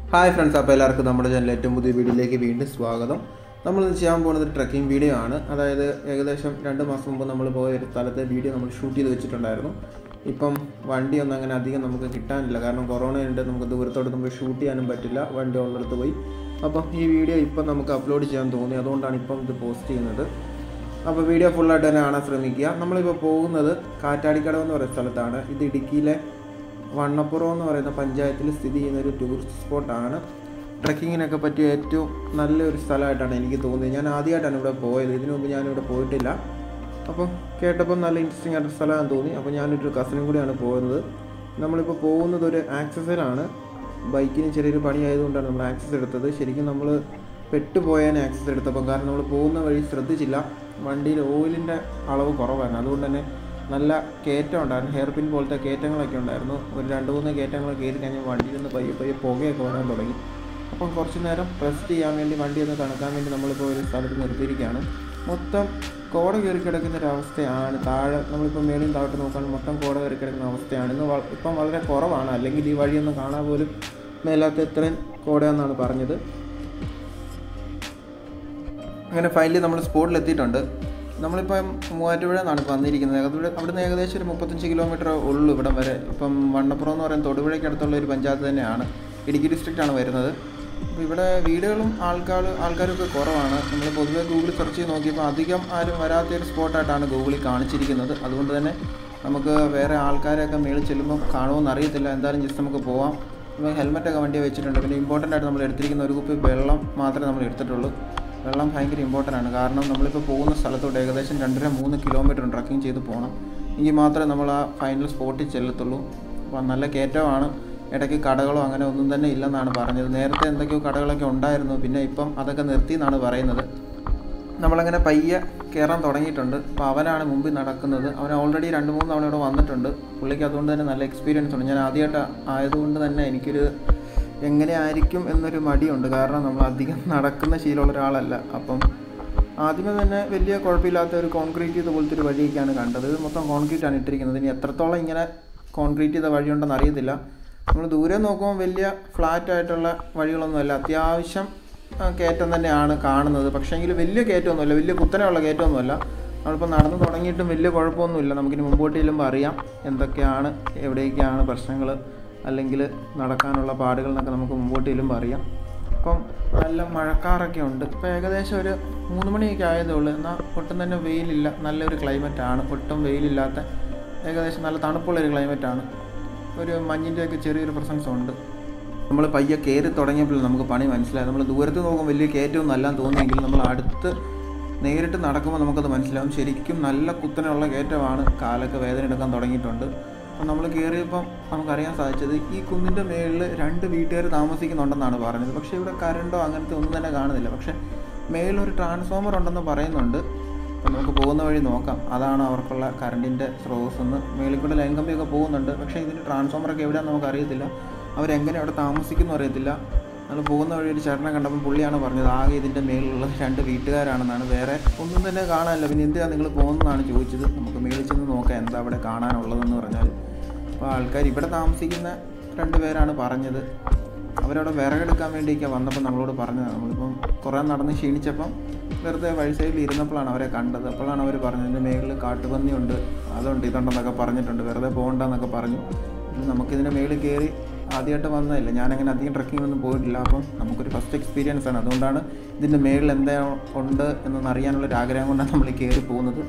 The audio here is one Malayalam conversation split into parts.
ഹായ് ഫ്രണ്ട്സ് അപ്പോൾ എല്ലാവർക്കും നമ്മുടെ ചാനൽ ഏറ്റവും പുതിയ വീഡിയോയിലേക്ക് വീണ്ടും സ്വാഗതം നമ്മൾ ഇന്ന് ചെയ്യാൻ പോകുന്നത് ഒരു ട്രക്കിംഗ് വീഡിയോ ആണ് അതായത് ഏകദേശം രണ്ട് മാസം മുമ്പ് നമ്മൾ പോയ ഒരു സ്ഥലത്തെ വീഡിയോ നമ്മൾ ഷൂട്ട് ചെയ്ത് വെച്ചിട്ടുണ്ടായിരുന്നു ഇപ്പം വണ്ടിയൊന്നും അങ്ങനെ അധികം നമുക്ക് കിട്ടാനില്ല കാരണം കൊറോണ ഉണ്ട് നമുക്ക് ദൂരത്തോട്ട് നമുക്ക് ഷൂട്ട് ചെയ്യാനും പറ്റില്ല വണ്ടി ഉള്ളിടത്ത് പോയി അപ്പം ഈ വീഡിയോ ഇപ്പം നമുക്ക് അപ്ലോഡ് ചെയ്യാൻ തോന്നി അതുകൊണ്ടാണ് ഇപ്പം ഇത് പോസ്റ്റ് ചെയ്യുന്നത് അപ്പോൾ വീഡിയോ ഫുള്ളായിട്ട് തന്നെ കാണാൻ ശ്രമിക്കുക നമ്മളിപ്പോൾ പോകുന്നത് കാറ്റാടിക്കടവ് എന്ന് പറയുന്ന സ്ഥലത്താണ് ഇത് ഇടുക്കിയിലെ വണ്ണപ്പുറം എന്ന് പറയുന്ന പഞ്ചായത്തിൽ സ്ഥിതി ചെയ്യുന്ന ഒരു ടൂറിസ്റ്റ് സ്പോട്ടാണ് ട്രക്കിങ്ങിനൊക്കെ പറ്റിയ ഏറ്റവും നല്ലൊരു സ്ഥലമായിട്ടാണ് എനിക്ക് തോന്നിയത് ഞാൻ ആദ്യമായിട്ടാണ് ഇവിടെ പോയത് ഇതിനു മുമ്പ് ഞാനിവിടെ പോയിട്ടില്ല അപ്പോൾ കേട്ടപ്പോൾ നല്ല ഇൻട്രസ്റ്റിംഗ് ആയിട്ട് സ്ഥലമാണെന്ന് തോന്നി അപ്പോൾ ഞാനൊരു കസിനും കൂടിയാണ് പോകുന്നത് നമ്മളിപ്പോൾ പോകുന്നത് ഒരു ആക്സസിലാണ് ബൈക്കിന് ചെറിയൊരു പണി ആയതുകൊണ്ടാണ് നമ്മൾ ആക്സസ് എടുത്തത് ശരിക്കും നമ്മൾ പെട്ടുപോയാണ് ആക്സസ് എടുത്തപ്പം കാരണം നമ്മൾ പോകുന്ന വഴി ശ്രദ്ധിച്ചില്ല വണ്ടിയിൽ ഓയിലിൻ്റെ അളവ് കുറവായിരുന്നു അതുകൊണ്ട് തന്നെ നല്ല കയറ്റം ഉണ്ടായിരുന്നു ഹെയർ പിൻ പോലത്തെ കയറ്റങ്ങളൊക്കെ ഉണ്ടായിരുന്നു ഒരു രണ്ട് മൂന്ന് കയറ്റങ്ങൾ കയറി കഴിഞ്ഞാൽ വണ്ടിയിൽ നിന്ന് പയ്യെ പയ്യെ പുകയൊക്കെ വരാൻ തുടങ്ങി അപ്പം കുറച്ച് നേരം റെസ്റ്റ് ചെയ്യാൻ വേണ്ടി വണ്ടി ഒന്ന് തണുക്കാൻ വേണ്ടി നമ്മളിപ്പോൾ ഒരു സ്ഥലത്ത് നിർത്തിയിരിക്കുകയാണ് മൊത്തം കോട കയറി കിടക്കുന്ന ഒരു അവസ്ഥയാണ് താഴെ നമ്മളിപ്പോൾ മേളിൽ താഴോട്ട് നോക്കുകയാണെങ്കിൽ മൊത്തം കോട കയറി കിടക്കുന്ന അവസ്ഥയാണ് ഇന്ന് വ- ഇപ്പം വളരെ കുറവാണ് അല്ലെങ്കിൽ ഈ വഴിയൊന്നും കാണാൻ പോലും മേലാത്ത ഇത്രയും കോടയെന്നാണ് പറഞ്ഞത് അങ്ങനെ ഫൈനലി നമ്മൾ സ്പോട്ടിൽ എത്തിയിട്ടുണ്ട് നമ്മളിപ്പം മൂവാറ്റുപുഴ നിന്നാണ് ഇപ്പം വന്നിരിക്കുന്നത് അവിടെ അവിടുന്ന് ഏകദേശം ഒരു മുപ്പത്തഞ്ച് കിലോമീറ്റർ ഉള്ളൂ ഇവിടം വരെ ഇപ്പം വണ്ണപ്പുറം എന്ന് പറയുന്ന തൊടുപുഴയ്ക്ക് അടുത്തുള്ള ഒരു പഞ്ചായത്ത് തന്നെയാണ് ഇടുക്കി ഡിസ്ട്രിക്റ്റാണ് വരുന്നത് അപ്പോൾ ഇവിടെ വീടുകളും ആൾക്കാർ ആൾക്കാരൊക്കെ കുറവാണ് നമ്മൾ പൊതുവേ ഗൂഗിൾ സെർച്ച് ചെയ്ത് നോക്കിയപ്പോൾ അധികം ആരും വരാത്ത ഒരു സ്പോട്ടായിട്ടാണ് ഗൂഗിളിൽ കാണിച്ചിരിക്കുന്നത് അതുകൊണ്ട് തന്നെ നമുക്ക് വേറെ ആൾക്കാരെയൊക്കെ മേളിൽ ചെല്ലുമ്പം കാണുമെന്ന് അറിയത്തില്ല എന്തായാലും ജസ്റ്റ് നമുക്ക് പോവാം നമ്മൾ ഹെൽമെറ്റൊക്കെ വണ്ടി വെച്ചിട്ടുണ്ട് പിന്നെ ഇമ്പോർട്ടൻ്റ് ആയിട്ട് നമ്മൾ എടുത്തിരിക്കുന്ന ഒരു കുപ്പി വെള്ളം മാത്രമേ നമ്മൾ എടുത്തിട്ടുള്ളൂ വെള്ളം ഭയങ്കര ഇമ്പോർട്ടൻ്റ് ആണ് കാരണം നമ്മളിപ്പോൾ പോകുന്ന സ്ഥലത്തോട്ട് ഏകദേശം രണ്ടര മൂന്ന് കിലോമീറ്റർ ട്രക്കിംഗ് ചെയ്ത് പോകണം എങ്കിൽ മാത്രമേ നമ്മൾ ആ ഫൈനൽ സ്പോട്ടിൽ ചെല്ലത്തുള്ളൂ അപ്പോൾ നല്ല കയറ്റമാണ് ഇടയ്ക്ക് കടകളോ അങ്ങനെ ഒന്നും തന്നെ ഇല്ലെന്നാണ് പറഞ്ഞത് നേരത്തെ എന്തൊക്കെയോ കടകളൊക്കെ ഉണ്ടായിരുന്നു പിന്നെ ഇപ്പം അതൊക്കെ നിർത്തി എന്നാണ് പറയുന്നത് നമ്മളങ്ങനെ പയ്യെ കയറാൻ തുടങ്ങിയിട്ടുണ്ട് അപ്പോൾ അവനാണ് മുമ്പിൽ നടക്കുന്നത് അവൻ ഓൾറെഡി രണ്ട് മൂന്ന് തവണ ഇവിടെ വന്നിട്ടുണ്ട് പുള്ളിക്ക് അതുകൊണ്ട് തന്നെ നല്ല എക്സ്പീരിയൻസ് ഉണ്ട് ഞാൻ ആദ്യമായിട്ട് ആയതുകൊണ്ട് തന്നെ എനിക്കൊരു എങ്ങനെ ആയിരിക്കും എന്നൊരു മടിയുണ്ട് കാരണം നമ്മൾ അധികം നടക്കുന്ന ശീലമുള്ള ഒരാളല്ല അപ്പം ആദ്യമേ തന്നെ വലിയ കുഴപ്പമില്ലാത്ത ഒരു കോൺക്രീറ്റ് ചെയ്ത പോലത്തെ ഒരു വഴിയൊക്കെയാണ് കണ്ടത് ഇത് മൊത്തം കോൺക്രീറ്റ് ആണ് ഇട്ടിരിക്കുന്നത് ഇനി എത്രത്തോളം ഇങ്ങനെ കോൺക്രീറ്റ് ചെയ്ത വഴിയുണ്ടെന്ന് അറിയത്തില്ല നമ്മൾ ദൂരെ നോക്കുമ്പോൾ വലിയ ഫ്ലാറ്റ് ആയിട്ടുള്ള വഴികളൊന്നുമല്ല അത്യാവശ്യം ആ, കയറ്റം തന്നെയാണ് കാണുന്നത് പക്ഷേങ്കിൽ വലിയ കയറ്റമൊന്നുമല്ല വലിയ കുത്തനെയുള്ള കയറ്റമൊന്നുമല്ല നമ്മളിപ്പോൾ നടന്നു തുടങ്ങിയിട്ടും വലിയ കുഴപ്പമൊന്നുമില്ല നമുക്കിനി മുമ്പോട്ട് ചെല്ലുമ്പോൾ അറിയാം എന്തൊക്കെയാണ് എവിടെയൊക്കെയാണ് പ്രശ്നങ്ങൾ അല്ലെങ്കിൽ നടക്കാനുള്ള പാടുകൾ എന്നൊക്കെ നമുക്ക് മുമ്പോട്ട് ചെല്ലുമ്പോൾ അറിയാം അപ്പം നല്ല മഴക്കാറൊക്കെ ഉണ്ട് ഇപ്പോൾ ഏകദേശം ഒരു മൂന്ന് മണിയൊക്കെ ആയതേ ഉള്ളൂ എന്നാൽ ഒട്ടും തന്നെ വെയിലില്ല നല്ലൊരു ക്ലൈമറ്റ് ആണ് ഒട്ടും വെയിലില്ലാത്ത ഏകദേശം നല്ല തണുപ്പുള്ളൊരു ക്ലൈമറ്റ് ആണ് ഒരു മഞ്ഞിൻ്റെയൊക്കെ ചെറിയൊരു പ്രസൻസ് ഉണ്ട് നമ്മൾ പയ്യെ കയറി തുടങ്ങിയപ്പോൾ നമുക്ക് പണി മനസ്സിലായി നമ്മൾ ദൂരത്ത് നോക്കുമ്പോൾ വലിയ കയറ്റമൊന്നും അല്ലാന്ന് തോന്നിയെങ്കിലും നമ്മൾ അടുത്ത് നേരിട്ട് നടക്കുമ്പോൾ നമുക്കത് മനസ്സിലാവും ശരിക്കും നല്ല കുത്തനെയുള്ള കയറ്റമാണ് കാലൊക്കെ വേദന എടുക്കാൻ തുടങ്ങിയിട്ടുണ്ട് അപ്പം നമ്മൾ കയറിയപ്പം നമുക്കറിയാൻ സാധിച്ചത് ഈ കുന്നിൻ്റെ മേളിൽ രണ്ട് വീട്ടുകാർ താമസിക്കുന്നുണ്ടെന്നാണ് പറഞ്ഞത് പക്ഷേ ഇവിടെ കരണ്ടോ അങ്ങനത്തെ ഒന്നും തന്നെ കാണുന്നില്ല പക്ഷേ മേളിലൊരു ട്രാൻസ്ഫോമർ ഉണ്ടെന്ന് പറയുന്നുണ്ട് അപ്പം നമുക്ക് പോകുന്ന വഴി നോക്കാം അതാണ് അവർക്കുള്ള കറണ്ടിൻ്റെ സ്രോതസ് എന്ന് മേളിൽ കൂടെ ലൈൻ കമ്പിയൊക്കെ പോകുന്നുണ്ട് പക്ഷേ ഇതിൻ്റെ ട്രാൻസ്ഫോമറൊക്കെ എവിടെയാണെന്ന് നമുക്ക് അറിയത്തില്ല അവരെങ്ങനെ അവിടെ താമസിക്കുന്നു അറിയത്തില്ല നമ്മൾ പോകുന്ന വഴി ഒരു ചേട്ടനെ കണ്ടപ്പോൾ പുള്ളിയാണ് പറഞ്ഞത് ആകെ ഇതിൻ്റെ മേളിലുള്ള രണ്ട് വീട്ടുകാരാണെന്നാണ് വേറെ ഒന്നും തന്നെ കാണാനില്ല പിന്നെ എന്തിനാണ് നിങ്ങൾ പോകുന്നതാണ് ചോദിച്ചത് നമുക്ക് മേളിൽ ചെന്ന് നോക്കാം എന്താ അവിടെ കാണാനുള്ളതെന്ന് പറഞ്ഞാൽ അപ്പോൾ ആൾക്കാർ ഇവിടെ താമസിക്കുന്ന രണ്ട് പേരാണ് പറഞ്ഞത് അവരവിടെ വിറകെടുക്കാൻ വേണ്ടിയൊക്കെ വന്നപ്പോൾ നമ്മളോട് പറഞ്ഞത് നമ്മളിപ്പം കുറേ നടന്ന് ക്ഷീണിച്ചപ്പം വെറുതെ വഴി സൈഡിൽ ഇരുന്നപ്പോഴാണ് അവരെ കണ്ടത് അപ്പോഴാണ് അവർ പറഞ്ഞത് ഇതിൻ്റെ മേളിൽ കാട്ടുപന്നിയുണ്ട് അതുണ്ട് ഇതുണ്ടെന്നൊക്കെ പറഞ്ഞിട്ടുണ്ട് വെറുതെ പോകണ്ടെന്നൊക്കെ പറഞ്ഞു ഇത് നമുക്കിതിൻ്റെ മേളിൽ കയറി ആദ്യമായിട്ട് വന്നതല്ല ഞാനങ്ങനെ അധികം ട്രക്കിംഗ് ഒന്നും പോയിട്ടില്ല അപ്പം നമുക്കൊരു ഫസ്റ്റ് എക്സ്പീരിയൻസ് ആണ് അതുകൊണ്ടാണ് ഇതിൻ്റെ മേളിൽ എന്താ ഉണ്ട് എന്നൊന്ന് അറിയാനുള്ളൊരു ആഗ്രഹം കൊണ്ടാണ് നമ്മൾ കയറി പോകുന്നത്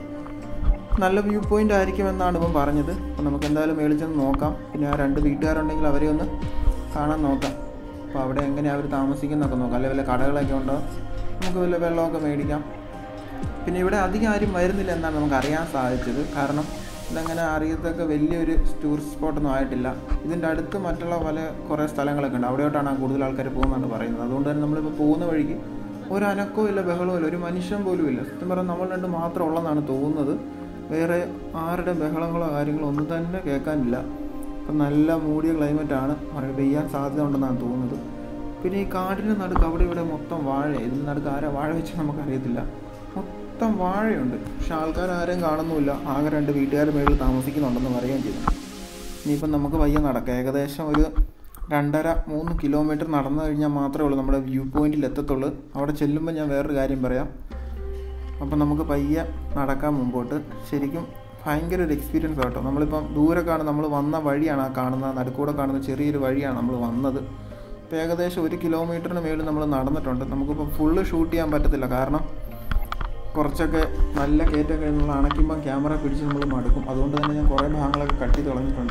നല്ല വ്യൂ പോയിന്റ് ആയിരിക്കുമെന്നാണ് ഇപ്പം പറഞ്ഞത് അപ്പം നമുക്ക് എന്തായാലും മേളിൽ ചെന്ന് നോക്കാം പിന്നെ ആ രണ്ട് വീട്ടുകാരുണ്ടെങ്കിൽ അവരെ ഒന്ന് കാണാൻ നോക്കാം അപ്പോൾ അവിടെ എങ്ങനെയാണ് അവർ താമസിക്കുന്നതൊക്കെ നോക്കാം അല്ലെങ്കിൽ വല്ല കടകളൊക്കെ ഉണ്ടോ നമുക്ക് വല്ല വെള്ളമൊക്കെ മേടിക്കാം പിന്നെ ഇവിടെ അധികം ആരും വരുന്നില്ല എന്നാണ് നമുക്ക് അറിയാൻ സാധിച്ചത് കാരണം ഇതങ്ങനെ അറിയത്തക്ക വലിയൊരു ടൂറിസ്റ്റ് സ്പോട്ടൊന്നും ആയിട്ടില്ല ഇതിൻ്റെ അടുത്ത് മറ്റുള്ള പല കുറേ സ്ഥലങ്ങളൊക്കെ ഉണ്ട് അവിടെയോട്ടാണ് കൂടുതൽ ആൾക്കാർ പോകുന്നതാണ് പറയുന്നത് അതുകൊണ്ട് തന്നെ നമ്മളിപ്പോൾ പോകുന്ന വഴിക്ക് ഒരു അനക്കവും ഇല്ല ബഹളവും ഇല്ല ഒരു മനുഷ്യൻ പോലും ഇല്ല സത്യം പറഞ്ഞാൽ നമ്മൾ രണ്ട് മാത്രം ഉള്ളതെന്നാണ് തോന്നുന്നത് വേറെ ആരുടെ ബഹളങ്ങളോ കാര്യങ്ങളോ ഒന്നും തന്നെ കേൾക്കാനില്ല ഇപ്പം നല്ല മൂടിയ ക്ലൈമറ്റാണ് മഴ പെയ്യാൻ സാധ്യത ഉണ്ടെന്നാണ് തോന്നുന്നത് പിന്നെ ഈ കാടിന് നടുക്ക് അവിടെ ഇവിടെ മൊത്തം വാഴ ഇതിന് നടുക്ക് ആരാ വാഴ വെച്ച് നമുക്കറിയത്തില്ല മൊത്തം വാഴയുണ്ട് പക്ഷെ ആൾക്കാർ ആരെയും കാണുന്നുമില്ല ആകെ രണ്ട് വീട്ടുകാർ മേളിൽ താമസിക്കുന്നുണ്ടെന്ന് പറയുകയും ചെയ്തു ഇനിയിപ്പം നമുക്ക് പയ്യെ നടക്കാം ഏകദേശം ഒരു രണ്ടര മൂന്ന് കിലോമീറ്റർ നടന്നു കഴിഞ്ഞാൽ മാത്രമേ ഉള്ളൂ നമ്മുടെ വ്യൂ പോയിന്റിൽ എത്തത്തുള്ളൂ അവിടെ ചെല്ലുമ്പോൾ ഞാൻ വേറൊരു കാര്യം പറയാം അപ്പം നമുക്ക് പയ്യെ നടക്കാൻ മുമ്പോട്ട് ശരിക്കും ഭയങ്കര ഒരു എക്സ്പീരിയൻസ് കേട്ടോ നമ്മളിപ്പം ദൂരെ കാണുന്ന നമ്മൾ വന്ന വഴിയാണ് ആ കാണുന്ന നടുക്കൂടെ കാണുന്ന ചെറിയൊരു വഴിയാണ് നമ്മൾ വന്നത് ഇപ്പോൾ ഏകദേശം ഒരു കിലോമീറ്ററിന് മേളിൽ നമ്മൾ നടന്നിട്ടുണ്ട് നമുക്കിപ്പോൾ ഫുള്ള് ഷൂട്ട് ചെയ്യാൻ പറ്റത്തില്ല കാരണം കുറച്ചൊക്കെ നല്ല കയറ്റം കഴിഞ്ഞ് അണയ്ക്കുമ്പം ക്യാമറ പിടിച്ച് നമ്മൾ മടുക്കും അതുകൊണ്ട് തന്നെ ഞാൻ കുറേ ഭാഗങ്ങളൊക്കെ കട്ടി തുടങ്ങിയിട്ടുണ്ട്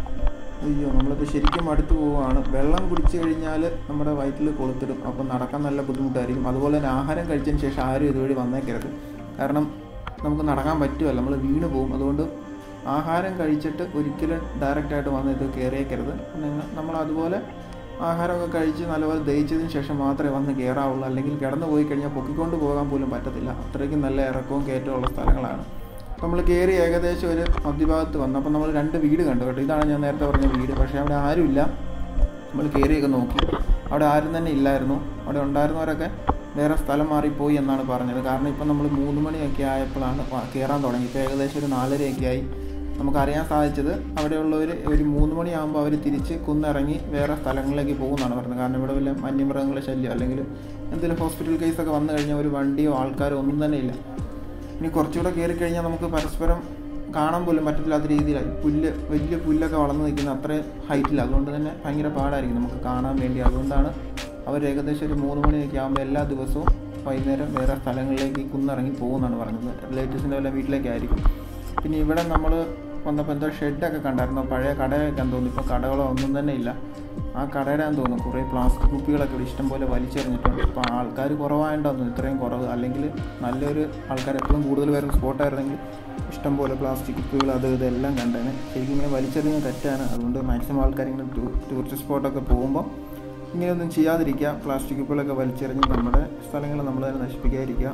അയ്യോ നമ്മളിപ്പോൾ ശരിക്കും അടുത്ത് പോവുകയാണ് വെള്ളം കുടിച്ചു കഴിഞ്ഞാൽ നമ്മുടെ വയറ്റിൽ കൊളുത്തിടും അപ്പം നടക്കാൻ നല്ല ബുദ്ധിമുട്ടായിരിക്കും അതുപോലെ തന്നെ ആഹാരം കഴിച്ചതിന് ശേഷം ആരും ഇതുവഴി വന്നേക്കരുത് കാരണം നമുക്ക് നടക്കാൻ പറ്റുമല്ല നമ്മൾ വീണ് പോകും അതുകൊണ്ട് ആഹാരം കഴിച്ചിട്ട് ഒരിക്കലും ഡയറക്റ്റായിട്ട് വന്ന് ഇത് കയറിയേക്കരുത് നിങ്ങൾ നമ്മൾ അതുപോലെ ആഹാരമൊക്കെ കഴിച്ച് നല്ലപോലെ ദഹിച്ചതിന് ശേഷം മാത്രമേ വന്ന് കയറാവുള്ളൂ അല്ലെങ്കിൽ കിടന്നു പോയി കഴിഞ്ഞാൽ പൊക്കിക്കൊണ്ട് പോകാൻ പോലും പറ്റത്തില്ല അത്രയ്ക്കും നല്ല ഇറക്കവും കയറ്റവും ഉള്ള സ്ഥലങ്ങളാണ് നമ്മൾ കയറി ഏകദേശം ഒരു മധ്യഭാഗത്ത് വന്നു അപ്പോൾ നമ്മൾ രണ്ട് വീട് കണ്ടു കേട്ടോ ഇതാണ് ഞാൻ നേരത്തെ പറഞ്ഞ വീട് പക്ഷേ അവിടെ ആരുമില്ല നമ്മൾ കയറിയൊക്കെ നോക്കി അവിടെ ആരും തന്നെ ഇല്ലായിരുന്നു അവിടെ ഉണ്ടായിരുന്നവരൊക്കെ വേറെ സ്ഥലം മാറിപ്പോയി എന്നാണ് പറഞ്ഞത് കാരണം ഇപ്പം നമ്മൾ മൂന്ന് മണിയൊക്കെ ആയപ്പോഴാണ് വ- കയറാൻ തുടങ്ങി ഇപ്പോൾ ഏകദേശം ഒരു നാലരയൊക്കെ ആയി നമുക്കറിയാൻ സാധിച്ചത് അവിടെയുള്ളവർ ഒരു മൂന്ന് മണിയാകുമ്പോൾ അവർ തിരിച്ച് കുന്നിറങ്ങി വേറെ സ്ഥലങ്ങളിലേക്ക് പോകുമെന്നാണ് പറഞ്ഞത് കാരണം ഇവിടെ വല്ല വന്യമൃഗങ്ങളുടെ ശല്യം അല്ലെങ്കിൽ എന്തെങ്കിലും ഹോസ്പിറ്റൽ കേസൊക്കെ വന്നു കഴിഞ്ഞാൽ ഒരു വണ്ടിയോ ആൾക്കാരോ ഒന്നും തന്നെ ഇല്ല ഇനി കുറച്ചുകൂടെ കയറി കഴിഞ്ഞാൽ നമുക്ക് പരസ്പരം കാണാൻ പോലും പറ്റത്തില്ലാത്ത രീതിയിലായി പുല്ല് വലിയ പുല്ലൊക്കെ വളർന്നു നിൽക്കുന്ന അത്രയും ഹൈറ്റില്ല അതുകൊണ്ട് തന്നെ ഭയങ്കര പാടായിരിക്കും നമുക്ക് കാണാൻ വേണ്ടി അതുകൊണ്ടാണ് അവർ ഏകദേശം ഒരു മൂന്ന് മണിയൊക്കെ ആകുമ്പോൾ എല്ലാ ദിവസവും വൈകുന്നേരം വേറെ സ്ഥലങ്ങളിലേക്ക് കുന്നിറങ്ങി പോകുമെന്നാണ് പറഞ്ഞത് റിലേറ്റീവ്സിൻ്റെ വല്ല വീട്ടിലേക്കായിരിക്കും പിന്നെ ഇവിടെ നമ്മൾ വന്നപ്പോൾ എന്തോ ഷെഡൊക്കെ കണ്ടായിരുന്നു പഴയ കടയൊക്കെ തോന്നുന്നു ഇപ്പോൾ കടകളോ ഒന്നും തന്നെ ഇല്ല ആ കടയുടെയാന്ന് തോന്നുന്നു കുറേ പ്ലാസ്റ്റിക് കുപ്പികളൊക്കെ ഇവിടെ ഇഷ്ടം പോലെ വലിച്ചെറിഞ്ഞിട്ടുണ്ട് ഇപ്പോൾ ആൾക്കാർ കുറവായതുകൊണ്ടാണ് ഇത്രയും കുറവ് അല്ലെങ്കിൽ നല്ലൊരു ആൾക്കാർ എപ്പോഴും കൂടുതൽ വരുന്ന സ്പോട്ടായിരുന്നെങ്കിൽ ഇഷ്ടം പോലെ പ്ലാസ്റ്റിക് കുപ്പികൾ അത് ഇതെല്ലാം കണ്ടേനെ ശരിക്കും ഇങ്ങനെ വലിച്ചെറിയുന്നത് തെറ്റാണ് അതുകൊണ്ട് മാക്സിമം ആൾക്കാർ ഇങ്ങനെ ടൂറിസ്റ്റ് സ്പോട്ടൊക്കെ പോകുമ്പോൾ ഇങ്ങനെയൊന്നും ചെയ്യാതിരിക്കുക പ്ലാസ്റ്റിക് കുപ്പികളൊക്കെ വലിച്ചെറിഞ്ഞ് നമ്മുടെ സ്ഥലങ്ങൾ നമ്മൾ തന്നെ നശിപ്പിക്കാതിരിക്കുക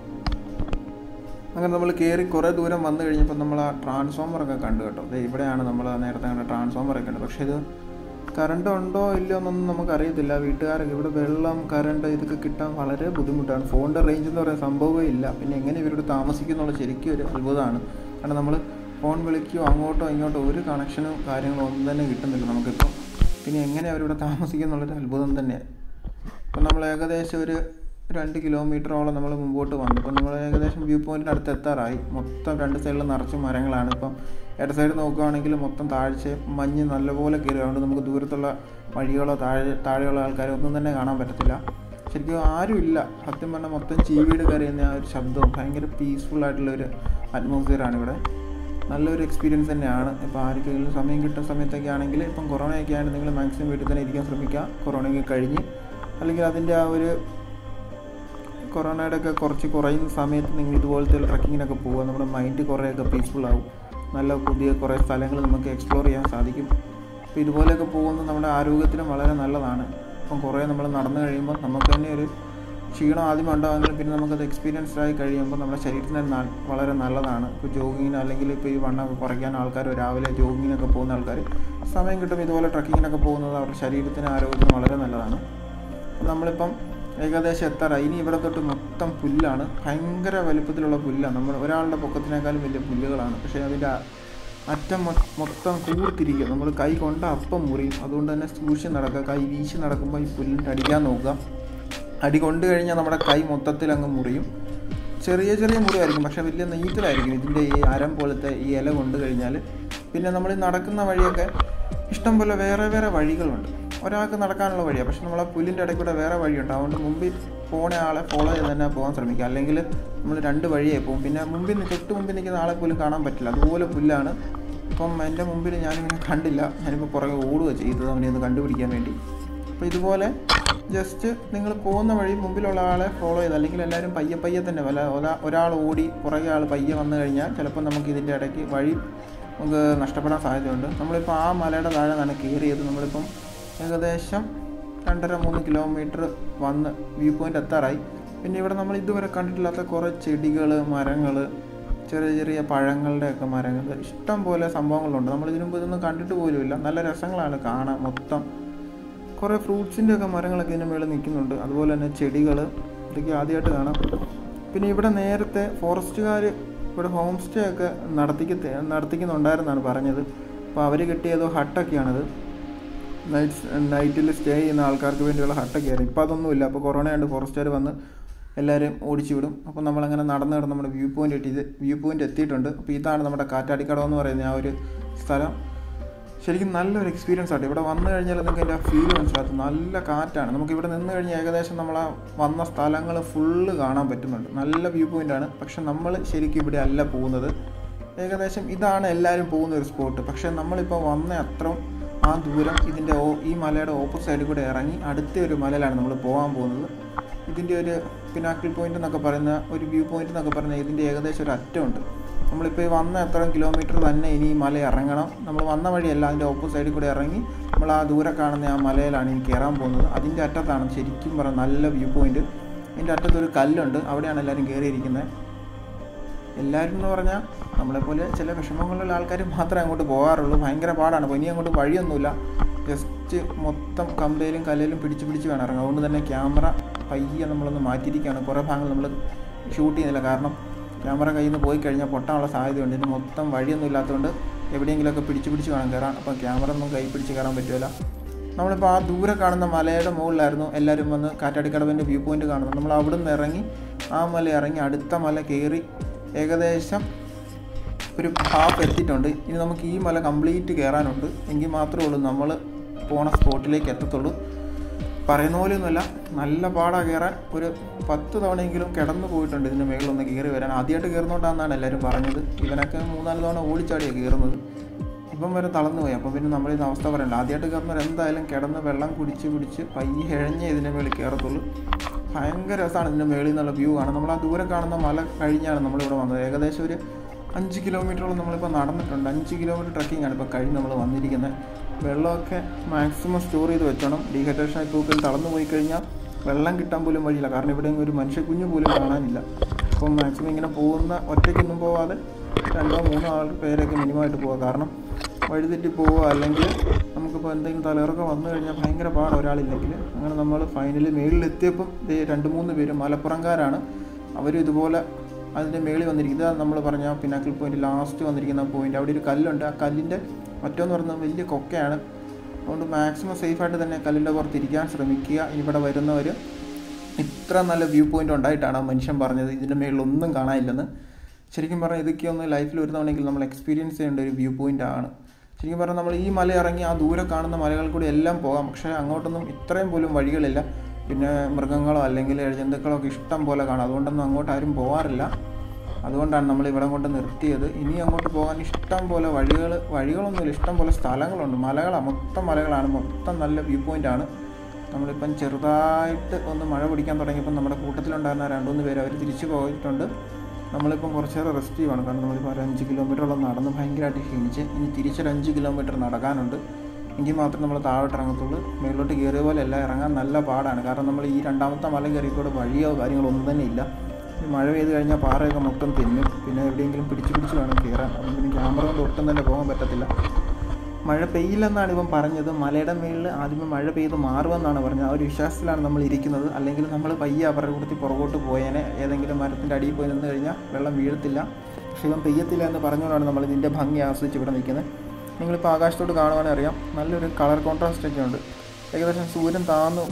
അങ്ങനെ നമ്മൾ കയറി കുറേ ദൂരം വന്നു കഴിഞ്ഞപ്പോൾ നമ്മൾ ആ ട്രാൻസ്ഫോമറൊക്കെ കണ്ടു കേട്ടോ ദേ ഇവിടെയാണ് നമ്മൾ നേരത്തെ കണ്ട ട്രാൻസ്ഫോമറൊക്കെ ഉണ്ട് പക്ഷേ ഇത് കറണ്ട് ഉണ്ടോ ഇല്ലയോ എന്നൊന്നും നമുക്കറിയത്തില്ല വീട്ടുകാരൊക്കെ ഇവിടെ വെള്ളം കറണ്ട് ഇതൊക്കെ കിട്ടാൻ വളരെ ബുദ്ധിമുട്ടാണ് ഫോണിൻ്റെ റേഞ്ച് എന്ന് പറയുന്ന സംഭവമേ ഇല്ല പിന്നെ എങ്ങനെ ഇവരോട് താമസിക്കുന്നുള്ള ശരിക്കും ഒരു അത്ഭുതമാണ് കാരണം നമ്മൾ ഫോൺ വിളിക്കുകയോ അങ്ങോട്ടോ ഇങ്ങോട്ടോ ഒരു കണക്ഷനും കാര്യങ്ങളോ ഒന്നും തന്നെ കിട്ടുന്നില്ല നമുക്കിപ്പോൾ പിന്നെ എങ്ങനെ അവരിവിടെ താമസിക്കുന്നുള്ളൊരു അത്ഭുതം തന്നെയാണ് അപ്പം നമ്മൾ ഏകദേശം ഒരു രണ്ട് കിലോമീറ്ററോളം നമ്മൾ മുമ്പോട്ട് വന്നു ഇപ്പം നമ്മൾ ഏകദേശം വ്യൂ പോയിന്റിൻ്റെ അടുത്ത് എത്താറായി മൊത്തം രണ്ട് സൈഡിലും നിറച്ച് മരങ്ങളാണ് ഇപ്പം ഇട സൈഡ് നോക്കുകയാണെങ്കിൽ മൊത്തം താഴ്ച മഞ്ഞ് നല്ലപോലെ കയറി അതുകൊണ്ട് നമുക്ക് ദൂരത്തുള്ള വഴികളോ താഴെ താഴെയുള്ള ആൾക്കാരോ ഒന്നും തന്നെ കാണാൻ പറ്റത്തില്ല ശരിക്കും ആരുമില്ല സത്യം പറഞ്ഞാൽ മൊത്തം ചീവീട് കയറിയുന്ന ആ ഒരു ശബ്ദവും ഭയങ്കര പീസ്ഫുൾ ആയിട്ടുള്ള ഒരു അറ്റ്മോസ്ഫിയറാണ് ഇവിടെ നല്ലൊരു എക്സ്പീരിയൻസ് തന്നെയാണ് ഇപ്പോൾ ആർക്കെങ്കിലും സമയം കിട്ടുന്ന സമയത്തൊക്കെ ആണെങ്കിൽ ഇപ്പം കൊറോണയൊക്കെ ആണെങ്കിൽ നിങ്ങൾ മാക്സിമം വീട്ടിൽ തന്നെ ഇരിക്കാൻ ശ്രമിക്കുക കൊറോണയൊക്കെ കഴിഞ്ഞ് അല്ലെങ്കിൽ അതിൻ്റെ ആ ഒരു കൊറോണയുടെ ഒക്കെ കുറച്ച് കുറയുന്ന സമയത്ത് നിങ്ങൾ ഇതുപോലത്തെ ട്രക്കിങ്ങിനൊക്കെ പോവുക നമ്മുടെ മൈൻഡ് കുറേയൊക്കെ പീസ്ഫുൾ ആവും നല്ല പുതിയ കുറേ സ്ഥലങ്ങൾ നമുക്ക് എക്സ്പ്ലോർ ചെയ്യാൻ സാധിക്കും അപ്പോൾ ഇതുപോലെയൊക്കെ പോകുന്നത് നമ്മുടെ ആരോഗ്യത്തിനും വളരെ നല്ലതാണ് അപ്പം കുറേ നമ്മൾ നടന്നു കഴിയുമ്പോൾ നമുക്ക് തന്നെ ഒരു ക്ഷീണം ആദ്യം ഉണ്ടാകുമെങ്കിലും പിന്നെ നമുക്കത് എക്സ്പീരിയൻസ്ഡ് ആയി കഴിയുമ്പോൾ നമ്മുടെ ശരീരത്തിന് ന- വളരെ നല്ലതാണ് ഇപ്പോൾ ജോഗിങ്ങിന് അല്ലെങ്കിൽ ഇപ്പോൾ ഈ വണ്ണം കുറയ്ക്കാൻ ആൾക്കാർ രാവിലെ ജോഗിങ്ങിനൊക്കെ പോകുന്ന ആൾക്കാർ സമയം കിട്ടുമ്പോൾ ഇതുപോലെ ട്രക്കിങ്ങിനൊക്കെ പോകുന്നത് അവരുടെ ശരീരത്തിന് ആരോഗ്യത്തിന് വളരെ നല്ലതാണ് നമ്മളിപ്പം ഏകദേശം എത്താറായി ഇനി ഇവിടെ തൊട്ട് മൊത്തം പുല്ലാണ് ഭയങ്കര വലുപ്പത്തിലുള്ള പുല്ലാണ് നമ്മൾ ഒരാളുടെ പൊക്കത്തിനേക്കാളും വലിയ പുല്ലുകളാണ് പക്ഷേ അതിൻ്റെ അ- അറ്റം മൊ- മൊത്തം കൂർത്തിരിക്കുക നമ്മൾ കൈ കൊണ്ട് അപ്പം മുറിയും അതുകൊണ്ട് തന്നെ സൂക്ഷിച്ച് നടക്കുക കൈ വീശി നടക്കുമ്പോൾ ഈ പുല്ലിൻ്റെ അടിക്കാൻ നോക്കുക അടി കൊണ്ടു കഴിഞ്ഞാൽ നമ്മുടെ കൈ മൊത്തത്തിൽ അങ്ങ് മുറിയും ചെറിയ ചെറിയ മുറിവായിരിക്കും പക്ഷേ വലിയ നെയ്ത്തിലായിരിക്കും ഇതിൻ്റെ ഈ അരം പോലത്തെ ഈ ഇല കൊണ്ടു കഴിഞ്ഞാൽ പിന്നെ നമ്മൾ ഈ നടക്കുന്ന വഴിയൊക്കെ ഇഷ്ടം പോലെ വേറെ വേറെ വഴികളുണ്ട് ഒരാൾക്ക് നടക്കാനുള്ള വഴിയാണ് പക്ഷെ നമ്മൾ ആ പുല്ലിൻ്റെ ഇടയ്ക്ക് കൂടെ വേറെ വഴിയുണ്ട് അതുകൊണ്ട് മുമ്പിൽ പോണ ആളെ ഫോളോ ചെയ്ത് തന്നെ പോകാൻ ശ്രമിക്കുക അല്ലെങ്കിൽ നമ്മൾ രണ്ട് വഴിയായി പോകും പിന്നെ മുമ്പിൽ നിന്ന് തൊട്ട് മുമ്പിൽ നിൽക്കുന്ന ആളെ പോലും കാണാൻ പറ്റില്ല അതുപോലെ പുല്ലാണ് ഇപ്പം എൻ്റെ മുമ്പിൽ ഞാനിങ്ങനെ കണ്ടില്ല ഞാനിപ്പോൾ പുറകെ ഓടുക ചെയ്തത് അവനെ ഒന്ന് കണ്ടുപിടിക്കാൻ വേണ്ടി അപ്പോൾ ഇതുപോലെ ജസ്റ്റ് നിങ്ങൾ പോകുന്ന വഴി മുമ്പിലുള്ള ആളെ ഫോളോ ചെയ്ത് അല്ലെങ്കിൽ എല്ലാവരും പയ്യെ പയ്യെ തന്നെ വല്ല ഒരാ- ഒരാൾ ഓടി പുറകെ ആൾ പയ്യെ വന്നു കഴിഞ്ഞാൽ ചിലപ്പോൾ നമുക്ക് ഇതിൻ്റെ ഇടയ്ക്ക് വഴി നമുക്ക് നഷ്ടപ്പെടാൻ സാധ്യതയുണ്ട് നമ്മളിപ്പോൾ ആ മലയുടെ താഴെ നിന്നാണ് കയറിയത് നമ്മളിപ്പം ഏകദേശം രണ്ടര മൂന്ന് കിലോമീറ്റർ വന്ന് വ്യൂ പോയിൻ്റ് എത്താറായി പിന്നെ ഇവിടെ നമ്മൾ ഇതുവരെ കണ്ടിട്ടില്ലാത്ത കുറേ ചെടികൾ മരങ്ങൾ ചെറിയ ചെറിയ പഴങ്ങളുടെ ഒക്കെ മരങ്ങൾ ഇഷ്ടം പോലെ സംഭവങ്ങളുണ്ട് നമ്മൾ ഇതിനു മുമ്പ് ഇതൊന്നും കണ്ടിട്ട് പോലുമില്ല നല്ല രസങ്ങളാണ് കാണാൻ മൊത്തം കുറേ ഫ്രൂട്ട്സിൻ്റെ ഒക്കെ മരങ്ങളൊക്കെ ഇതിന് മേളിൽ നിൽക്കുന്നുണ്ട് അതുപോലെ തന്നെ ചെടികൾ ഇതൊക്കെ ആദ്യമായിട്ട് കാണാം പിന്നെ ഇവിടെ നേരത്തെ ഫോറസ്റ്റുകാർ ഇവിടെ ഹോം സ്റ്റേ ഒക്കെ നടത്തിക്ക നടത്തിക്കുന്നുണ്ടായിരുന്നാണ് പറഞ്ഞത് അപ്പോൾ അവർ കിട്ടിയതോ ഹട്ടൊക്കെയാണിത് നൈറ്റ്സ് നൈറ്റിൽ സ്റ്റേ ചെയ്യുന്ന ആൾക്കാർക്ക് വേണ്ടിയുള്ള ഹട്ടൊക്കെ ആയിരുന്നു ഇപ്പോൾ അതൊന്നുമില്ല അപ്പോൾ കൊറോണ ആയതുകൊണ്ട് ഫോറസ്റ്റുകാർ വന്ന് എല്ലാവരും ഓടിച്ചു വിടും അപ്പോൾ നമ്മളങ്ങനെ നടന്ന് നടന്ന് നമ്മുടെ വ്യൂ പോയിന്റ് എത്തി വ്യൂ പോയിന്റ് എത്തിയിട്ടുണ്ട് അപ്പോൾ ഇതാണ് നമ്മുടെ കാറ്റാടിക്കടവ് എന്ന് പറയുന്ന ആ ഒരു സ്ഥലം ശരിക്കും നല്ലൊരു എക്സ്പീരിയൻസ് ആട്ടോ ഇവിടെ വന്നു കഴിഞ്ഞാൽ നിങ്ങൾക്ക് എൻ്റെ ഫീൽ മനസ്സിലാക്കും നല്ല കാറ്റാണ് നമുക്ക് ഇവിടെ നിന്ന് കഴിഞ്ഞാൽ ഏകദേശം നമ്മൾ ആ വന്ന സ്ഥലങ്ങൾ ഫുള്ള് കാണാൻ പറ്റുന്നുണ്ട് നല്ല വ്യൂ പോയിന്റ് ആണ് പക്ഷെ നമ്മൾ ശരിക്കും ഇവിടെ അല്ല പോകുന്നത് ഏകദേശം ഇതാണ് എല്ലാവരും പോകുന്ന ഒരു സ്പോട്ട് പക്ഷെ നമ്മളിപ്പോൾ വന്ന അത്രയും ആ ദൂരം ഇതിൻ്റെ ഓ ഈ മലയുടെ ഓപ്പോസിറ്റ് സൈഡിൽ കൂടെ ഇറങ്ങി അടുത്ത ഒരു മലയിലാണ് നമ്മൾ പോകാൻ പോകുന്നത് ഇതിൻ്റെ ഒരു പിനാക്കിൾ പോയിന്റ് എന്നൊക്കെ പറയുന്ന ഒരു വ്യൂ പോയിന്റ് എന്നൊക്കെ പറയുന്ന ഇതിൻ്റെ ഏകദേശം ഒരു അറ്റമുണ്ട് നമ്മളിപ്പോൾ ഈ വന്ന അത്രയും കിലോമീറ്റർ തന്നെ ഇനി ഈ മല ഇറങ്ങണം നമ്മൾ വന്ന വഴിയല്ല അതിൻ്റെ ഓപ്പോസിറ്റ് സൈഡിൽ കൂടെ ഇറങ്ങി നമ്മൾ ആ ദൂരെ കാണുന്ന ആ മലയിലാണ് ഇനി കയറാൻ പോകുന്നത് അതിൻ്റെ അറ്റത്താണ് ശരിക്കും പറഞ്ഞ നല്ല വ്യൂ പോയിന്റ് അതിൻ്റെ അറ്റത്ത് ഒരു കല്ലുണ്ട് അവിടെയാണ് എല്ലാവരും കയറിയിരിക്കുന്നത് എല്ലാവരും എന്ന് പറഞ്ഞാൽ നമ്മളെപ്പോലെ ചില വിഷമങ്ങളുള്ള ആൾക്കാർ മാത്രമേ അങ്ങോട്ട് പോകാറുള്ളൂ ഭയങ്കര പാടാണ് അപ്പോൾ ഇനി അങ്ങോട്ട് വഴിയൊന്നുമില്ല ജസ്റ്റ് മൊത്തം കമ്പയിലും കല്ലിലും പിടിച്ച് പിടിച്ച് വേണം ഇറങ്ങുക അതുകൊണ്ട് തന്നെ ക്യാമറ പയ്യെ നമ്മളൊന്ന് മാറ്റിയിരിക്കുകയാണ് കുറേ ഭാഗങ്ങൾ നമ്മൾ ഷൂട്ട് ചെയ്യുന്നില്ല കാരണം ക്യാമറ കയ്യിൽ നിന്ന് പോയി കഴിഞ്ഞാൽ പൊട്ടാനുള്ള സാധ്യതയുണ്ട് ഇതിന് മൊത്തം വഴിയൊന്നും ഇല്ലാത്തതുകൊണ്ട് എവിടെയെങ്കിലുമൊക്കെ പിടിച്ച് പിടിച്ച് വേണം കയറാൻ അപ്പം ക്യാമറ ഒന്നും കൈ പിടിച്ച് കയറാൻ പറ്റുമല്ല നമ്മളിപ്പോൾ ആ ദൂരെ കാണുന്ന മലയുടെ മുകളിലായിരുന്നു എല്ലാവരും വന്ന് കാറ്റാടിക്കടവിൻ്റെ വ്യൂ പോയിന്റ് കാണുന്നത് നമ്മൾ അവിടെ നിന്ന് ഇറങ്ങി ആ മല ഇറങ്ങി അടുത്ത മല കയറി ഏകദേശം ഒരു ഹാഫ് എത്തിയിട്ടുണ്ട് ഇനി നമുക്ക് ഈ മല കംപ്ലീറ്റ് കയറാനുണ്ട് എങ്കിൽ മാത്രമേ ഉള്ളൂ നമ്മൾ പോണ സ്പോട്ടിലേക്ക് എത്തത്തുള്ളൂ പറയുന്ന പോലെയൊന്നുമല്ല നല്ല പാടാ കയറാൻ ഒരു പത്ത് തവണയെങ്കിലും കിടന്നു പോയിട്ടുണ്ട് ഇതിൻ്റെ മുകളിലൊന്ന് കയറി വരാൻ ആദ്യമായിട്ട് കയറുന്നോണ്ടാണെന്നാണ് എല്ലാവരും പറഞ്ഞത് ഇവനൊക്കെ മൂന്നാല് തവണ ഓടിച്ചാടിയാണ് കയറുന്നത് ഇപ്പം വരെ തളർന്നു പോയി അപ്പം പിന്നെ നമ്മളിത് അവസ്ഥ പറയണ്ട ആദ്യമായിട്ട് കയറുന്നവർ എന്തായാലും കിടന്ന് വെള്ളം കുടിച്ച് പിടിച്ച് പയ്യെ ഇഴഞ്ഞേ ഇതിൻ്റെ മേളിൽ കയറത്തുള്ളൂ ഭയങ്കര രസമാണ് ഇതിൻ്റെ മേളിൽ നിന്നുള്ള വ്യൂ കാണാൻ നമ്മൾ ആ ദൂരെ കാണുന്ന മല കഴിഞ്ഞാണ് നമ്മളിവിടെ വന്നത് ഏകദേശം ഒരു അഞ്ച് കിലോമീറ്ററോളം നമ്മളിപ്പോൾ നടന്നിട്ടുണ്ട് അഞ്ച് കിലോമീറ്റർ ട്രക്കിംഗ് ആണ് ഇപ്പോൾ കഴിഞ്ഞ് നമ്മൾ വന്നിരിക്കുന്നത് വെള്ളമൊക്കെ മാക്സിമം സ്റ്റോർ ചെയ്ത് വെച്ചോണം ഡീഹൈഡ്രേഷൻ ആയി തൂക്കൽ തളർന്നു പോയി കഴിഞ്ഞാൽ വെള്ളം കിട്ടാൻ പോലും വഴിയില്ല കാരണം ഇവിടെ ഒരു മനുഷ്യ കുഞ്ഞു പോലും കാണാനില്ല അപ്പം മാക്സിമം ഇങ്ങനെ പോകുന്ന ഒറ്റയ്ക്കൊന്നും പോവാതെ രണ്ടോ മൂന്നോ ആൾ പേരൊക്കെ മിനിമമായിട്ട് പോവുക കാരണം വഴിതെറ്റി പോവുക അല്ലെങ്കിൽ നമുക്കിപ്പോൾ എന്തെങ്കിലും തലയിറക്കം വന്നു കഴിഞ്ഞാൽ ഭയങ്കര പാടാണ് ഒരാളില്ലെങ്കിൽ അങ്ങനെ നമ്മൾ ഫൈനലി മേളിലെത്തിയപ്പം ദേ രണ്ട് മൂന്ന് പേര് മലപ്പുറംകാരാണ് അവർ ഇതുപോലെ അതിൻ്റെ മേളിൽ വന്നിരിക്കുന്നത് ഇതാണ് നമ്മൾ പറഞ്ഞ പിന്നാക്കിൾ പോയിന്റ് ലാസ്റ്റ് വന്നിരിക്കുന്ന പോയിന്റ് അവിടെ ഒരു കല്ലുണ്ട് ആ കല്ലിൻ്റെ മറ്റോന്ന് പറയുന്നത് വലിയ കൊക്കയാണ് അതുകൊണ്ട് മാക്സിമം സേഫായിട്ട് തന്നെ കല്ലിൻ്റെ പുറത്ത് ഇരിക്കാൻ ശ്രമിക്കുക ഇനി ഇവിടെ വരുന്നവർ ഇത്ര നല്ല വ്യൂ പോയിന്റ് ഉണ്ടായിട്ടാണ് ആ മനുഷ്യൻ പറഞ്ഞത് ഇതിൻ്റെ മേളിൽ ഒന്നും കാണാനില്ലെന്ന് ശരിക്കും പറഞ്ഞാൽ ഇതൊക്കെ ഒന്ന് ലൈഫിൽ ഒരു തവണയെങ്കിൽ നമ്മൾ എക്സ്പീരിയൻസ് ചെയ്യേണ്ട ഒരു വ്യൂ പോയിന്റ് ആണ് ശരിക്കും പറഞ്ഞാൽ നമ്മൾ ഈ മല ഇറങ്ങി ആ ദൂരെ കാണുന്ന മലകൾ കൂടി എല്ലാം പോകാം പക്ഷേ അങ്ങോട്ടൊന്നും ഇത്രയും പോലും വഴികളില്ല പിന്നെ മൃഗങ്ങളോ അല്ലെങ്കിൽ ജന്തുക്കളോ ഒക്കെ ഇഷ്ടം പോലെ കാണാം അതുകൊണ്ടൊന്നും അങ്ങോട്ട് ആരും പോകാറില്ല അതുകൊണ്ടാണ് നമ്മൾ ഇവിടെ കൊണ്ട് നിർത്തിയത് ഇനി അങ്ങോട്ട് പോകാൻ ഇഷ്ടം പോലെ വഴികൾ വഴികളൊന്നുമില്ല ഇഷ്ടം പോലെ സ്ഥലങ്ങളുണ്ട് മലകളാണ് മൊത്തം മലകളാണ് മൊത്തം നല്ല വ്യൂ പോയിന്റ് ആണ് നമ്മളിപ്പം ചെറുതായിട്ട് ഒന്ന് മഴ പിടിക്കാൻ തുടങ്ങിയപ്പോൾ നമ്മുടെ കൂട്ടത്തിലുണ്ടായിരുന്ന രണ്ടുമൂന്ന് പേര് അവർ തിരിച്ചു പോയിട്ടുണ്ട് നമ്മളിപ്പം കുറച്ചേറെ റെസ്റ്റ് ചെയ്യുവാണ് കാരണം നമ്മളിപ്പോൾ ഒരു അഞ്ച് കിലോമീറ്ററോളം നടന്ന് ഭയങ്കരമായിട്ട് ക്ഷീണിച്ച് ഇനി തിരിച്ചൊരു അഞ്ച് കിലോമീറ്റർ നടക്കാനുണ്ട് എങ്കിൽ മാത്രം നമ്മൾ താഴോട്ട് ഇറങ്ങത്തുള്ളൂ മേളിലോട്ട് കയറിയ പോലെ എല്ലാം ഇറങ്ങാൻ നല്ല പാടാണ് കാരണം നമ്മൾ ഈ രണ്ടാമത്തെ മല കയറിയതോടെ വഴിയോ കാര്യങ്ങളോ ഒന്നും തന്നെ ഇല്ല ഈ മഴ പെയ്ത് കഴിഞ്ഞാൽ പാറയൊക്കെ മൊത്തം തെന്നും പിന്നെ എവിടെയെങ്കിലും പിടിച്ച് പിടിച്ച് വേണം കയറാൻ അതുകൊണ്ട് പിന്നെ ക്യാമറ കൊണ്ട് ഒട്ടും തന്നെ പോകാൻ പറ്റത്തില്ല മഴ പെയ്യില്ലെന്നാണ് ഇവൻ പറഞ്ഞത് മലയുടെ മുകളിൽ ആദ്യമേ മഴ പെയ്ത് മാറുമെന്നാണ് പറഞ്ഞത് ആ ഒരു വിശ്വാസത്തിലാണ് നമ്മൾ ഇരിക്കുന്നത് അല്ലെങ്കിൽ നമ്മൾ പയ്യെ അവരുടെ കൂട്ടത്തിൽ പുറകോട്ട് പോയേനെ ഏതെങ്കിലും മരത്തിൻ്റെ അടിയിൽ പോയി നിന്ന് കഴിഞ്ഞാൽ വെള്ളം വീഴത്തില്ല പക്ഷെ ഇവൻ പെയ്യത്തില്ല എന്ന് പറഞ്ഞുകൊണ്ടാണ് നമ്മൾ ഇതിൻ്റെ ഭംഗി ആസ്വദിച്ച് ഇവിടെ നിൽക്കുന്നത് നിങ്ങളിപ്പോൾ ആകാശത്തോട്ട് കാണുവാണെങ്കിൽ അറിയാം നല്ലൊരു കളർ കോൺട്രാസ്റ്റ് ഒക്കെ ഉണ്ട് ഏകദേശം സൂര്യൻ താന്നു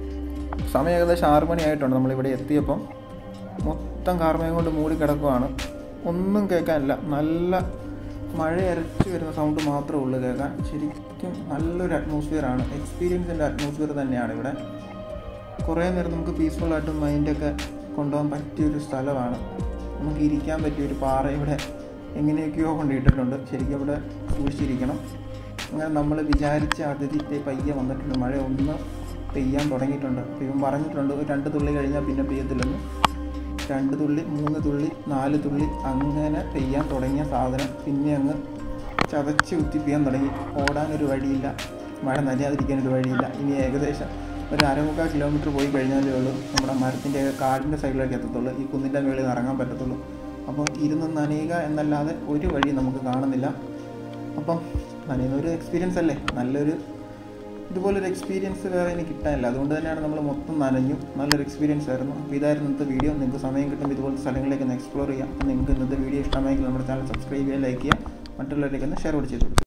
സമയം ഏകദേശം ആറ് മണിയായിട്ടുണ്ട് നമ്മളിവിടെ എത്തിയപ്പം മൊത്തം കാർമയം കൊണ്ട് മൂടി കിടക്കുവാണ് ഒന്നും കേൾക്കാനില്ല നല്ല മഴ അരച്ച് വരുന്ന സൗണ്ട് മാത്രമേ ഉള്ളൂ കേൾക്കാൻ ശരിക്കും നല്ലൊരു അറ്റ്മോസ്ഫിയറാണ് എക്സ്പീരിയൻസിൻ്റെ അറ്റ്മോസ്ഫിയർ തന്നെയാണ് ഇവിടെ കുറേ നേരം നമുക്ക് പീസ്ഫുള്ളായിട്ട് മൈൻഡൊക്കെ കൊണ്ടുപോകാൻ പറ്റിയൊരു സ്ഥലമാണ് നമുക്ക് ഇരിക്കാൻ പറ്റിയൊരു പാറ ഇവിടെ എങ്ങനെയൊക്കെയോ കൊണ്ടിട്ടിട്ടുണ്ട് ശരിക്കും ഇവിടെ സൂക്ഷിച്ചിരിക്കണം അങ്ങനെ നമ്മൾ വിചാരിച്ച അതിഥി പയ്യെ വന്നിട്ടുണ്ട് മഴ ഒന്ന് പെയ്യാൻ തുടങ്ങിയിട്ടുണ്ട് അപ്പോൾ ഇവൻ പറഞ്ഞിട്ടുണ്ട് ഒരു രണ്ട് തുള്ളി കഴിഞ്ഞാൽ പിന്നെ പെയ്യത്തില്ലെന്ന് രണ്ട് തുള്ളി മൂന്ന് തുള്ളി നാല് തുള്ളി അങ്ങനെ പെയ്യാൻ തുടങ്ങിയ സാധനം പിന്നെ അങ്ങ് ചതച്ച് കുത്തിപ്പിയാൻ തുടങ്ങി ഓടാനൊരു വഴിയില്ല മഴ നനയാതിരിക്കാനൊരു വഴിയില്ല ഇനി ഏകദേശം ഒരു അരമുക്കാൽ കിലോമീറ്റർ പോയി കഴിഞ്ഞാലേ ഉള്ളൂ നമ്മുടെ മരത്തിൻ്റെ കാടിൻ്റെ സൈഡിലേക്ക് എത്തത്തുള്ളൂ ഈ കുന്നിൻ്റെ മുകളിൽ നിന്ന് ഇറങ്ങാൻ പറ്റത്തുള്ളൂ അപ്പോൾ ഇരുന്ന് നനയുക എന്നല്ലാതെ ഒരു വഴി നമുക്ക് കാണുന്നില്ല അപ്പം നനയുന്ന ഒരു എക്സ്പീരിയൻസ് അല്ലേ നല്ലൊരു ഇതുപോലൊരു എക്സ്പീരിയൻസ് വേറെ എനിക്ക് കിട്ടാനില്ല അതുകൊണ്ട് തന്നെയാണ് നമ്മൾ മൊത്തം നനഞ്ഞു നല്ലൊരു എക്സ്പീരിയൻസ് ആയിരുന്നു അപ്പോൾ ഇതായിരുന്നു ഇന്നത്തെ വീഡിയോ നിങ്ങൾക്ക് സമയം കിട്ടുമ്പോൾ ഇതുപോലത്തെ സ്ഥലങ്ങളിലേക്ക് ഒന്ന് എക്സ്പ്ലോർ ചെയ്യാം അപ്പോൾ നിങ്ങൾക്ക് ഇന്നത്തെ വീഡിയോ ഇഷ്ടമായെങ്കിൽ നമ്മുടെ ചാനൽ സബ്സ്ക്രൈബ് ചെയ്യുക ലൈക്ക് ചെയ്യുക മറ്റുള്ളവരിലേക്ക് ഒന്ന് ഷെയർ കൂടി ചെയ്തു കൊടുക്കുക